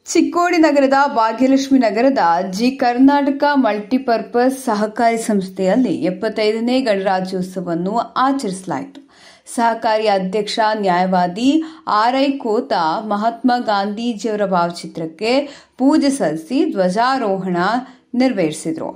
ಚಿಕ್ಕೋಡಿ ನಗರದ ಭಾಗ್ಯಲಕ್ಷ್ಮಿ ನಗರದ G Karnataka multipurpose ಸಹಕಾರಿ ಸಂಸ್ಥೆಯಲ್ಲಿ ಎಪ್ಪತ್ತೈದನೇ ಗಣರಾಜ್ಯೋತ್ಸವವನ್ನು ಆಚರಿಸಲಾಯಿತು ಸಹಕಾರಿ ಅಧ್ಯಕ್ಷ ನ್ಯಾಯವಾದಿ ಆರ್ಐ ಕೋತ ಮಹಾತ್ಮ ಗಾಂಧೀಜಿಯವರ ಭಾವಚಿತ್ರಕ್ಕೆ ಪೂಜೆ ಸಲ್ಲಿಸಿ ಧ್ವಜಾರೋಹಣ ನೆರವೇರಿಸಿದರು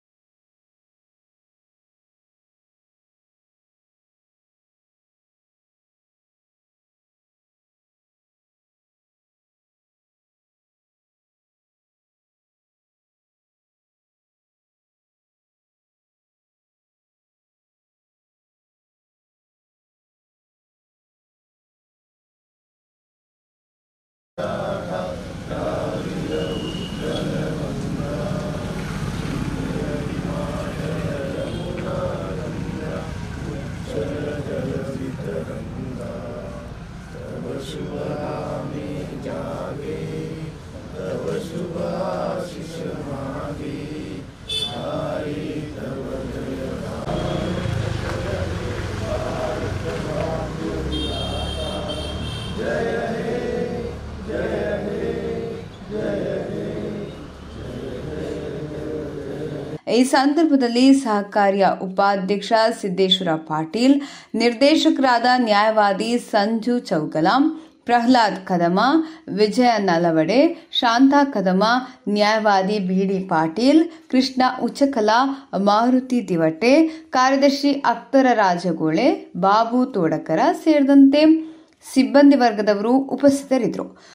ಈ ಸಂದರ್ಭದಲ್ಲಿ ಸಹಕಾರಿಯ ಉಪಾಧ್ಯಕ್ಷ ಸಿದ್ದೇಶ್ವರ ಪಾಟೀಲ್ ನಿರ್ದೇಶಕರಾದ ನ್ಯಾಯವಾದಿ ಸಂಜು ಚೌಗಲಾಂ ಪ್ರಹ್ಲಾದ್ ಕದಮ ವಿಜಯ ನಲವಡೆ ಶಾಂತಾ ಕದಮ ನ್ಯಾಯವಾದಿ ಬಿಡಿ ಪಾಟೀಲ್ ಕೃಷ್ಣ ಉಚಕಲ ಮಾರುತಿ ದಿವಟೆ ಕಾರ್ಯದರ್ಶಿ ಅಕ್ತರ ರಾಜಗೋಳೆ ಬಾಬು ತೋಡಕರ ಸೇರಿದಂತೆ ಸಿಬ್ಬಂದಿ ವರ್ಗದವರು ಉಪಸ್ಥಿತರಿದ್ದರು